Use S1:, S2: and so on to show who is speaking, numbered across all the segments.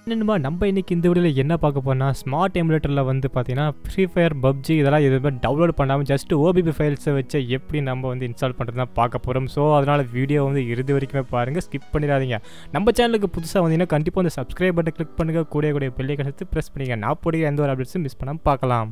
S1: நண்பா நம்ம இன்னைக்கு இந்த வீடியோவில் என்ன பார்க்க போனால் ஸ்மார்ட் எமுலேட்டரில் வந்து பார்த்தீங்கன்னா ஃப்ரீ ஃபயர் பப்ஜி இதெல்லாம் எதுவுமே டவுன்லோட் பண்ணாமல் ஜஸ்ட் ஓபிபி ஃபைல்ஸை வச்சு எப்படி நம்ம வந்து இன்ஸ்டால் பண்ணுறது தான் பார்க்க போகிறோம் ஸோ அதனால் வீடியோ வந்து இறுதி வரைக்குமே பாருங்கள் ஸ்கிப் பண்ணிடாதீங்க நம்ம சேனலுக்கு புதுசாக வந்தீங்கன்னா கண்டிப்பாக வந்து சப்ஸ்கிரைப் பட்டன் கிளிக் பண்ணுங்கள் கூடிய கூடிய பெல்லை கழித்து ப்ரெஸ் பண்ணிங்க நான் போடுற எந்த ஒரு அப்டேட்ஸும் மிஸ் பண்ணாமல் பார்க்கலாம்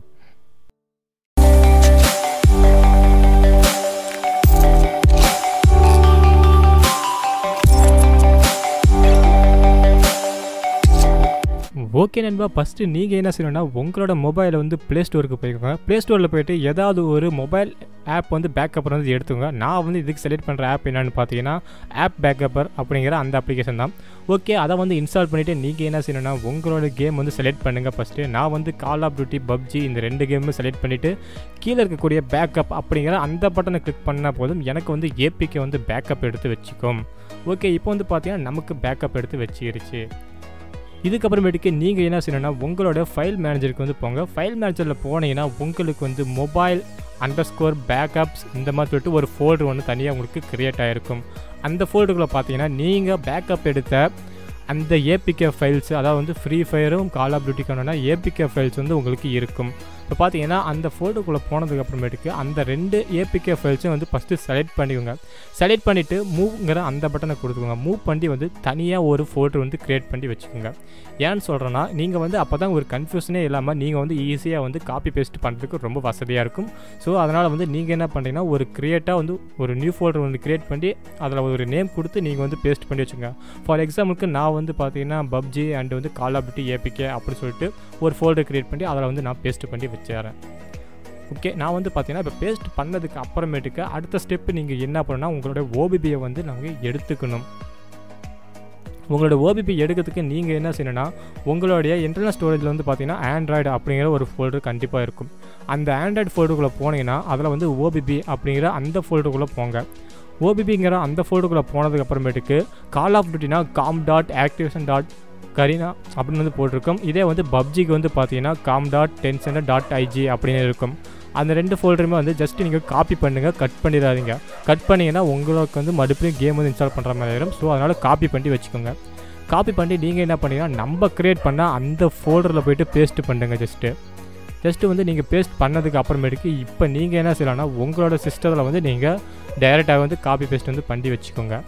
S1: ஓகே நண்பா ஃபஸ்ட்டு நீங்கள் என்ன செய்யணும்னா உங்களோட மொபைலை வந்து ப்ளே ஸ்டோருக்கு போய்க்கோங்க ப்ளே ஸ்டோரில் போயிட்டு ஏதாவது ஒரு மொபைல் ஆப் வந்து பேக்கப் வந்து எடுத்துங்க நான் வந்து இதுக்கு செலக்ட் பண்ணுற ஆப் என்னென்னு பார்த்தீங்கன்னா ஆப் பேக்கப்பர் அப்படிங்கிற அந்த அப்ளிகேஷன் தான் ஓகே அதை வந்து இன்ஸ்டால் பண்ணிவிட்டு நீங்கள் என்ன செய்யணும்னா உங்களோட கேம் வந்து செலக்ட் பண்ணுங்கள் ஃபஸ்ட்டு நான் வந்து கால் ஆஃப் டியூட்டி பப்ஜி இந்த ரெண்டு கேமும் செலக்ட் பண்ணிவிட்டு கீழே இருக்கக்கூடிய பேக்கப் அப்படிங்கிற அந்த பட்டனை கிளிக் பண்ணால் போதும் எனக்கு வந்து ஏபிக்கு வந்து பேக்கப் எடுத்து வச்சுக்கும் ஓகே இப்போ வந்து பார்த்தீங்கன்னா நமக்கு பேக்கப் எடுத்து வச்சிருச்சு இதுக்கப்புறமேட்டுக்கு நீங்கள் என்ன செய்யணும்னா உங்களோட ஃபைல் மேனேஜருக்கு வந்து போங்க ஃபைல் மேனேஜரில் போனீங்கன்னா உங்களுக்கு வந்து மொபைல் அண்டர் ஸ்கோர் பேக்கப்ஸ் இந்த மாதிரி சொல்லிட்டு ஒரு ஃபோல்டர் ஒன்று தனியாக உங்களுக்கு க்ரியேட் ஆகிருக்கும் அந்த ஃபோல்டருக்குள்ளே பார்த்தீங்கன்னா நீங்கள் பேக்கப் எடுத்த அந்த ஏபிகே ஃபைல்ஸ் அதாவது வந்து ஃப்ரீ ஃபயரும் கால் ஆஃப் டியூட்டிக்கான ஏபிகே ஃபைல்ஸ் வந்து உங்களுக்கு இருக்கும் இப்போ பார்த்தீங்கன்னா அந்த ஃபோட்டோக்குள்ளே போனதுக்கு அப்புறமேட்டுக்கு அந்த ரெண்டு ஏபிகே ஃபைல்ஸும் வந்து ஃபஸ்ட்டு செலக்ட் பண்ணிக்கோங்க செலக்ட் பண்ணிவிட்டு மூவ்ங்கிற அந்த பட்டனை கொடுத்துக்கோங்க மூவ் பண்ணி வந்து தனியாக ஒரு ஃபோட்டோ வந்து க்ரியேட் பண்ணி வச்சுக்கோங்க ஏன்னு சொல்கிறேன்னா நீங்கள் வந்து அப்போ தான் ஒரு கன்ஃபியூஷனே இல்லாமல் நீங்கள் வந்து ஈஸியாக வந்து காப்பி பேஸ்ட் பண்ணுறதுக்கு ரொம்ப வசதியாக இருக்கும் ஸோ அதனால் வந்து நீங்கள் என்ன பண்ணுறீங்கன்னா ஒரு க்ரியேட்டாக வந்து ஒரு நியூ ஃபோல்டர் வந்து க்ரியேட் பண்ணி அதில் ஒரு நேம் கொடுத்து நீங்கள் வந்து பேஸ்ட் பண்ணி வச்சுங்க ஃபார் எக்ஸாம்பிளுக்கு நான் வந்து பார்த்தீங்கன்னா பப்ஜி அண்ட் வந்து கால் ஆஃப் டியூட்டி ஏபிகே அப்படின்னு சொல்லிட்டு ஒரு ஃபோல்டர் க்ரியேட் பண்ணி அதில் வந்து நான் பேஸ்ட் பண்ணி வச்சுறேன் ஓகே நான் வந்து பார்த்தீங்கன்னா இப்போ பேஸ்ட் பண்ணதுக்கு அப்புறமேட்டுக்கு அடுத்த ஸ்டெப்பு நீங்கள் என்ன பண்ணணும்னா உங்களோட ஓபிபியை வந்து நாங்கள் எடுத்துக்கணும் உங்களோட ஓபிபி எடுக்கிறதுக்கு நீங்கள் என்ன செய்யணும்னா உங்களுடைய இன்டர்னல் ஸ்டோரேஜில் வந்து பார்த்தீங்கன்னா ஆண்ட்ராய்டு அப்படிங்கிற ஒரு ஃபோல்டர் கண்டிப்பாக இருக்கும் அந்த ஆண்ட்ராய்டு ஃபோல்டருக்குள்ளே போனீங்கன்னா அதில் வந்து ஓபிபி அப்படிங்கிற அந்த ஃபோல்டருக்குள்ளே போங்க ஓபிபிங்கிற அந்த ஃபோல்டருக்குள்ளே போனதுக்கு அப்புறமேட்டுக்கு கால் ஆஃப் டியூட்டினா com dot activision dot Garena அப்படின்னு வந்து போட்டிருக்கோம் இதே வந்து பப்ஜிக்கு வந்து பார்த்தீங்கன்னா com dot tencent dot IG அப்படின்னு இருக்கும் அந்த ரெண்டு ஃபோல்டருமே வந்து ஜஸ்ட் நீங்கள் காப்பி பண்ணுங்கள் கட் பண்ணிடாதீங்க கட் பண்ணிங்கன்னா உங்களுக்கு வந்து மறுபடியும் கேம் வந்து இன்ஸ்டால் பண்ணுற மாதிரி ஆயிடும் ஸோ அதனால் காப்பி பண்ணி வச்சுக்கோங்க காப்பி பண்ணி நீங்கள் என்ன பண்ணீங்கன்னா நம்ம க்ரியேட் பண்ணால் அந்த ஃபோல்டரில் போய்ட்டு பேஸ்ட் பண்ணுங்க ஜஸ்ட்டு ஜஸ்ட்டு வந்து நீங்கள் பேஸ்ட் பண்ணதுக்கு அப்புறமேட்டுக்கு இப்போ நீங்கள் என்ன செய்யலாம்னா உங்களோட சிஸ்டத்தில் வந்து நீங்கள் டைரெக்டாக வந்து காப்பி பேஸ்ட் வந்து பண்ணி வச்சுக்கோங்க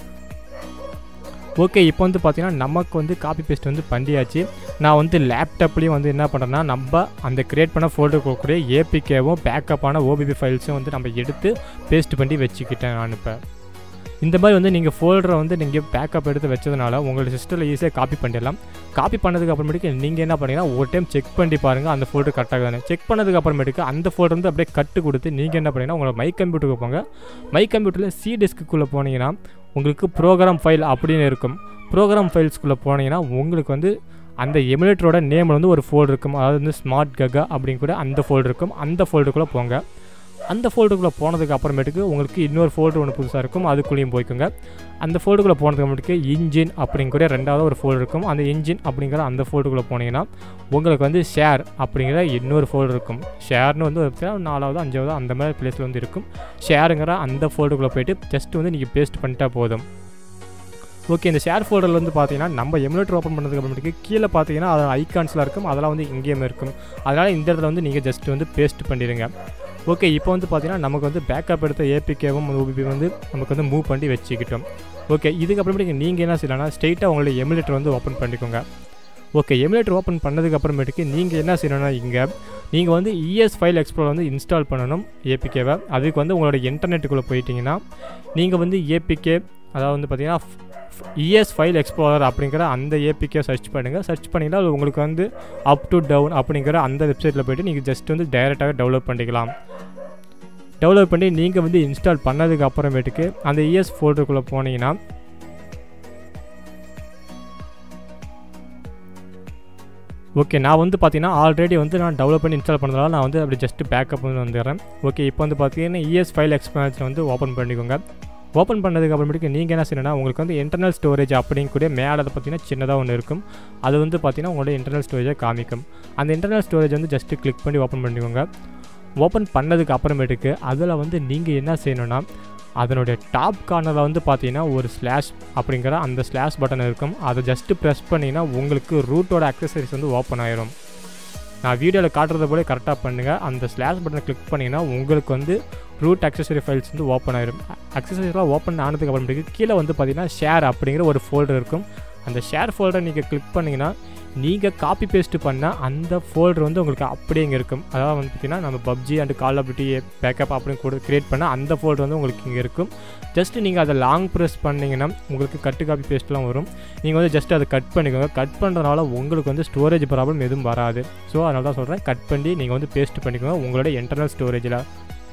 S1: ஓகே இப்போ வந்து பார்த்தீங்கன்னா நமக்கு வந்து காப்பி பேஸ்ட் வந்து பண்ணியாச்சு நான் வந்து லேப்டாப்லேயும் வந்து என்ன பண்ணுறேன்னா நம்ம அந்த க்ரியேட் பண்ண ஃபோல்டர் கொடுக்கக்கூடிய ஏபிகேவும் பேக்கப்பான ஓபிபி ஃபைல்ஸும் வந்து நம்ம எடுத்து பேஸ்ட் பண்ணி வச்சுக்கிட்டேன் நான் இப்போ இந்த மாதிரி வந்து நீங்கள் ஃபோல்டரை வந்து நீங்கள் பேக்கப் எடுத்து வச்சதுனால உங்களோட சிஸ்டமில் ஈஸியாக காப்பி பண்ணிடலாம் காப்பி பண்ணதுக்கு அப்புறமேட்டுக்கு நீங்கள் என்ன பண்ணீங்கன்னா ஒரு டைம் செக் பண்ணி பாருங்கள் அந்த ஃபோல்டர் கரெக்டாக தானே செக் பண்ணதுக்கு அப்புறமேட்டுக்கு அந்த ஃபோல்டர் வந்து அப்படியே கட்டு கொடுத்து நீங்கள் என்ன பண்ணீங்கன்னா உங்களோட மை கம்ப்யூட்டருக்கு போங்க மை கம்ப்யூட்டரில் சி டிஸ்க்குள்ளே போனீங்கன்னா உங்களுக்கு ப்ரோக்ராம் ஃபைல் அப்படின்னு இருக்கும் ப்ரோக்ராம் ஃபைல்ஸ்குள்ளே போனீங்கன்னா உங்களுக்கு வந்து அந்த எமுலேட்டரோட நேமில் வந்து ஒரு ஃபோல்டர் இருக்கும் அதாவது வந்து ஸ்மார்ட் ககா அப்படின்னு கூட அந்த ஃபோல்டர் இருக்கும் அந்த ஃபோல்டருக்குள்ளே போங்க அந்த ஃபோல்டருக்குள்ளே போனதுக்கு அப்புறமேட்டுக்கு உங்களுக்கு இன்னொரு ஃபோல்டர் ஒன்று புதுசாக இருக்கும் அதுக்குள்ளேயும் போய்க்கோங்க அந்த ஃபோல்டருக்குள்ளே போனதுக்கு அப்புறமேட்டுக்கு இன்ஜின் அப்படிங்கிற ரெண்டாவது ஒரு ஃபோல்டர் இருக்கும் அந்த இன்ஜின் அப்படிங்கிற அந்த ஃபோல்டருக்குள்ளே போனீங்கன்னா உங்களுக்கு வந்து ஷேர் அப்படிங்கிற இன்னொரு ஃபோல்டர் இருக்கும் ஷேர்னு வந்து ஒரு நாலாவது அஞ்சாவது அந்த மாதிரி பிளேஸில் வந்து இருக்கும் ஷேருங்கிற அந்த ஃபோல்டருக்குள்ளே போயிட்டு ஜஸ்ட் வந்து நீங்கள் பேஸ்ட் பண்ணிட்டா போதும் ஓகே இந்த ஷேர் ஃபோல்டரில் வந்து பார்த்தீங்கன்னா நம்ம எமுலேட்டர் ஓப்பன் பண்ணதுக்கு அப்புறமேட்டுக்கு கீழே பார்த்தீங்கன்னா அதோட ஐகான்ஸ்லாம் இருக்கும் அதெல்லாம் வந்து இங்கேயுமே இருக்கும் அதனால் இந்த இடத்துல வந்து நீங்கள் ஜஸ்ட் வந்து பேஸ்ட் பண்ணிடுங்க ஓகே இப்போ வந்து பார்த்தீங்கன்னா நமக்கு வந்து பேக்கப் எடுத்த ஏபிகேவும் ஓபிபி வந்து நமக்கு வந்து மூவ் பண்ணி வச்சுக்கிட்டோம் ஓகே இதுக்கப்புறமேட்டுக்கு நீங்கள் என்ன செய்யலாம்னா ஸ்ட்ரெயிட்டாக உங்களுடைய எமுலேட்டர் வந்து ஓப்பன் பண்ணிக்கோங்க ஓகே எமுலேட்டர் ஓப்பன் பண்ணதுக்கு அப்புறமேட்டுக்கு நீங்கள் என்ன செய்யணும்னா இங்கே நீங்கள் வந்து இஎஸ் ஃபைல் எக்ஸ்ப்ளோர் வந்து இன்ஸ்டால் பண்ணணும் ஏபிகேவை அதுக்கு வந்து உங்களோட இன்டர்நெட்டுக்குள்ளே போயிட்டீங்கன்னா நீங்கள் வந்து ஏபிகே அதாவது வந்து பார்த்தீங்கன்னா இஎஸ் ஃபைல் எக்ஸ்ப்ளோரர் அப்படிங்கிற அந்த ஏபிகே சர்ச் பண்ணுங்கள் சர்ச் பண்ணிங்கன்னா அது உங்களுக்கு வந்து அப் டு டவுன் அப்படிங்கிற அந்த வெப்சைட்டில் போய்ட்டு நீங்கள் ஜஸ்ட் வந்து டைரெக்டாக டெவலப் பண்ணிக்கலாம் டெவலப் பண்ணி நீங்கள் வந்து இன்ஸ்டால் பண்ணதுக்கு அப்புறமேட்டுக்கு அந்த இஎஸ் ஃபோல்டருக்குள்ளே போனீங்கன்னா ஓகே நான் வந்து பார்த்தீங்கன்னா ஆல்ரெடி வந்து நான் டெவலப் பண்ணி இன்ஸ்டால் பண்ணதால நான் வந்து அப்படி ஜஸ்ட் பேக்கப் வந்து வந்துடுறேன் ஓகே இப்போ வந்து பார்த்தீங்கன்னா இஎஸ் ஃபைல் எக்ஸ்பேன்ஷன் வந்து ஓப்பன் பண்ணிக்கோங்க ஓப்பன் பண்ணதுக்கு அப்புறமேட்டுக்கு நீங்கள் என்ன செய்யணும்னா உங்களுக்கு வந்து இன்டர்னல் ஸ்டோரேஜ் அப்படிங்கக்கூடிய மேலே அதை பார்த்தீங்கன்னா சின்னதாக ஒன்று இருக்கும் அது வந்து பார்த்தீங்கன்னா உங்களோட இன்டர்னல் ஸ்டோரேஜை காமிக்கும் அந்த இன்டர்னல் ஸ்டோரேஜ் வந்து ஜஸ்ட்டு கிளிக் பண்ணி ஓப்பன் பண்ணிக்கோங்க ஓப்பன் பண்ணதுக்கு அப்புறமேட்டுக்கு அதில் வந்து நீங்கள் என்ன செய்யணும்னா அதனுடைய டாப் கார்னரில் வந்து பார்த்தீங்கன்னா ஒரு ஸ்லாஷ் அப்படிங்கிற அந்த ஸ்லாஷ் பட்டன் இருக்கும் அதை ஜஸ்ட்டு ப்ரெஸ் பண்ணிங்கன்னா உங்களுக்கு ரூட்டோட அக்சசரிஸ் வந்து ஓப்பன் ஆயிரும் நான் வீடியோவில் காட்டுறத போல கரெக்டாக பண்ணுங்கள் அந்த ஸ்லாஷ் பட்டனை கிளிக் பண்ணிங்கன்னா உங்களுக்கு வந்து ரூட் அக்சசரி ஃபைல்ஸ் வந்து ஓப்பன் ஆயிரும் அக்சசரிஸ்லாம் ஓப்பன் ஆனதுக்கு அப்புறமேட்டுக்கு கீழே வந்து பார்த்தீங்கன்னா ஷேர் அப்படிங்கிற ஒரு ஃபோல்டர் இருக்கும் அந்த ஷேர் ஃபோல்டரை நீங்கள் கிளிக் பண்ணிங்கன்னா நீங்கள் காப்பி பேஸ்ட் பண்ணால் அந்த ஃபோல்டர் வந்து உங்களுக்கு அப்படியே இங்கே இருக்கும் அதாவது வந்து பார்த்தீங்கன்னா நம்ம PUBG and call of duty backup அப்படின்னு கூட க்ரியேட் பண்ணால் அந்த ஃபோல்டர் வந்து உங்களுக்கு இங்கே இருக்கும் ஜஸ்ட்டு நீங்கள் அதை லாங் ப்ரெஸ் பண்ணிங்கன்னா உங்களுக்கு கட்டு காப்பி பேஸ்ட்லாம் வரும் நீங்கள் வந்து ஜஸ்ட் அதை கட் பண்ணிக்கோங்க கட் பண்ணுறதுனால உங்களுக்கு வந்து ஸ்டோரேஜ் ப்ராப்ளம் எதுவும் வராது ஸோ அதனால தான் சொல்கிறேன் கட் பண்ணி நீங்கள் வந்து பேஸ்ட் பண்ணிக்கோங்க உங்களோட இன்டர்னல் ஸ்டோரேஜில்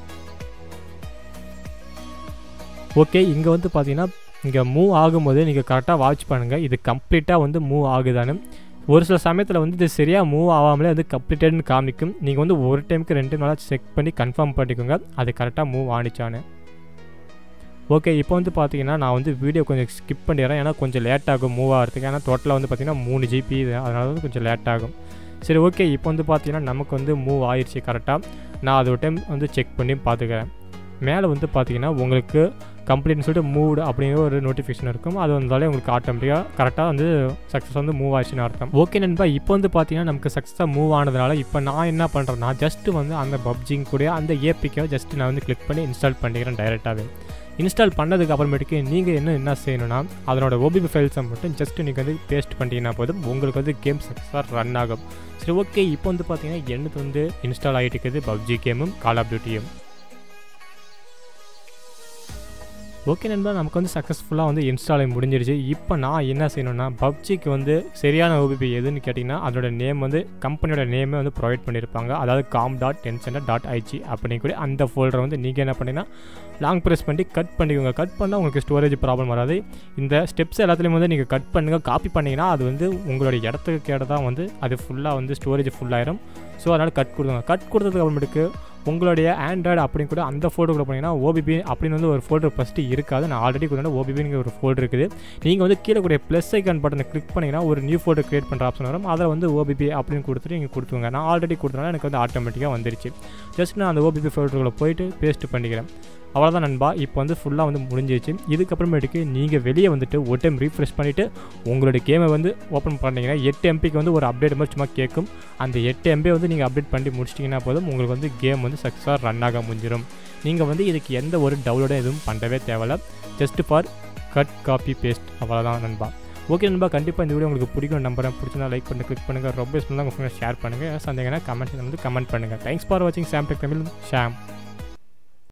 S1: ஓகே இங்கே வந்து பார்த்தீங்கன்னா இங்கே மூவ் ஆகும்போது நீங்கள் கரெக்டாக வாட்ச் பண்ணுங்கள் இது கம்ப்ளீட்டாக வந்து மூவ் ஆகுதான்னு ஒரு சில சமயத்தில் வந்து இது சரியாக மூவ் ஆகாமலே வந்து கம்ப்ளீட்டட்னு காமிக்கும் நீங்கள் வந்து ஒரு டைமுக்கு ரெண்டு நாளாக செக் பண்ணி கன்ஃபார்ம் பண்ணிக்கோங்க அது கரெக்டாக மூவ் ஆனிச்சான்னு ஓகே இப்போ வந்து பார்த்தீங்கன்னா நான் வந்து வீடியோ கொஞ்சம் ஸ்கிப் பண்ணிடுறேன் ஏன்னா கொஞ்சம் லேட் ஆகும் மூவ் ஆகிறதுக்கு ஏன்னா டோட்டலாக வந்து பார்த்தீங்கன்னா மூணு ஜிபி இது அதனால வந்து கொஞ்சம் லேட் ஆகும் சரி ஓகே இப்போ வந்து பார்த்தீங்கன்னா நமக்கு வந்து மூவ் ஆயிடுச்சு கரெக்டாக நான் அது ஒரு டைம் வந்து செக் பண்ணி பார்த்துக்கிறேன் மேலே வந்து பார்த்தீங்கன்னா உங்களுக்கு கம்ப்ளீட்னு சொல்லிட்டு மூவ்டு அப்படிங்கிற ஒரு நோட்டிஃபிகேஷன் இருக்கும் அது வந்தாலே உங்களுக்கு ஆட்டோமேட்டிக்காக கரெக்டாக வந்து சக்ஸஸ் வந்து மூவ் ஆச்சுன்னு அர்த்தம் ஓகே நண்பா இப்போ வந்து பார்த்தீங்கன்னா நமக்கு சக்ஸஸாக மூவ் ஆனதுனால இப்போ நான் என்ன பண்ணுறேன்னா ஜஸ்ட்டு வந்து அந்த பப்ஜிங் கூட அந்த ஏபிக்கை ஜஸ்ட் நான் வந்து கிளிக் பண்ணி இன்ஸ்டால் பண்ணிக்கிறேன் டைரெக்டாகவே இன்ஸ்டால் பண்ணதுக்கு அப்புறமேட்டுக்கு நீங்கள் என்ன என்ன செய்யணும்னா அதனோட ஓபிபி ஃபைல்ஸை மட்டும் ஜஸ்ட் நீங்கள் வந்து பேஸ்ட் பண்ணிட்டீங்கன்னா போதும் உங்களுக்கு வந்து கேம் சக்ஸஸாக ரன் ஆகும் சரி ஓகே இப்போ வந்து பார்த்தீங்கன்னா எனக்கு வந்து இன்ஸ்டால் ஆகிட்டு இருக்குது பப்ஜி கேமும் கால் ஆஃப் டியூட்டியும் ஓகே நண்பா நமக்கு வந்து சக்ஸஸ்ஃபுல்லாக வந்து இன்ஸ்டால் ஆகி முடிஞ்சிருச்சு இப்போ நான் என்ன செய்யணும்னா பப்ஜிக்கு வந்து சரியான ஓபிபி எதுன்னு கேட்டிங்கன்னா அதோட நேம் வந்து கம்பெனியோட நேமே வந்து ப்ரொவைட் பண்ணியிருப்பாங்க அதாவது com dot tencent dot IG அப்படின்னு கூட அந்த ஃபோல்டரை வந்து நீங்கள் என்ன பண்ணீங்கன்னா லாங் ப்ரெஸ் பண்ணி கட் பண்ணிக்கோங்க கட் பண்ணால் உங்களுக்கு ஸ்டோரேஜ் ப்ராப்ளம் வராது இந்த ஸ்டெப்ஸ் எல்லாத்துலேயும் வந்து நீங்கள் கட் பண்ணுங்கள் காப்பி பண்ணிங்கன்னா அது வந்து உங்களுடைய இடத்துக்கு கேட தான் வந்து அது ஃபுல்லாக வந்து ஸ்டோரேஜ் ஃபுல்லாயிரும் ஸோ அதனால் கட் கொடுங்க கட் கொடுத்ததுக்கு அப்புறமேட்டுக்கு உங்களுடைய ஆண்ட்ராய்டு அப்படின்னு கூட அந்த ஃபோல்டருக்குள்ள போனீங்கன்னா ஓபிபி அப்படின்னு வந்து ஒரு ஃபோல்டர் ஃபஸ்ட்டு இருக்காது நான் ஆல்ரெடி கூட ஓபிபிங்கிற ஒரு ஃபோல்டர் இருக்குது நீங்கள் வந்து கீழே கூடிய ப்ளஸ் ஐக்கான் பட்டனை கிளிக் பண்ணிங்கன்னா ஒரு நியூ ஃபோல்டர் க்ரியேட் பண்ணுற ஆப்ஷன் வரும் அதில் வந்து ஓபிபி அப்படின்னு கொடுத்துட்டு நீங்கள் கொடுத்துருங்க நான் ஆல்ரெடி கொடுத்தனால எனக்கு வந்து ஆட்டோமேட்டிக்காக வந்துருச்சு ஜஸ்ட் நான் அந்த ஓபிபி ஃபோல்டருக்குள்ளே போயிட்டு பேஸ்ட் பண்ணிக்கிறேன் அவ்வளோதான் நண்பா இப்போ வந்து ஃபுல்லாக வந்து முடிஞ்சிருச்சு இதுக்கப்புறமேட்டுக்கு நீங்கள் வெளியே வந்துட்டு ஒரு டைம் ரீஃப்ரெஷ் பண்ணிவிட்டு உங்களுடைய கேமை வந்து ஓப்பன் பண்ணிங்கன்னா எட்டு எம்பிக்கு வந்து ஒரு அப்டேட் மாதிரி சும்மா கேட்கும் அந்த எட்டு எம்பி வந்து நீங்கள் அப்டேட் பண்ணி முடிச்சிட்டிங்கன்னா போதும் உங்களுக்கு வந்து கேம் வந்து சக்ஸஸாக ரன் ஆக முடிஞ்சிடும் நீங்கள் வந்து இதுக்கு எந்த ஒரு டவுன்லோடும் எதுவும் பண்ணவே தேவையில்ல just for cut copy paste அவ்வளோதான் நண்பா ஓகே நண்பா கண்டிப்பாக இந்த வீடியோ உங்களுக்கு பிடிக்கும் நம்புறேன் பிடிச்சிருந்தா லைக் பண்ணி கிளிக் பண்ணுங்கள் ரொம்ப யூஸ்ஃபுல்லாக உங்கள் ஃப்ரெண்ட்ஸ் ஷேர் பண்ணுங்கள் சந்தேகம்னா கமெண்ட்ஸ் வந்து கமெண்ட் பண்ணுங்கள் தேங்க்ஸ் ஃபார் வாட்சிங் சாம் டெக் தமிழ் ஷாம்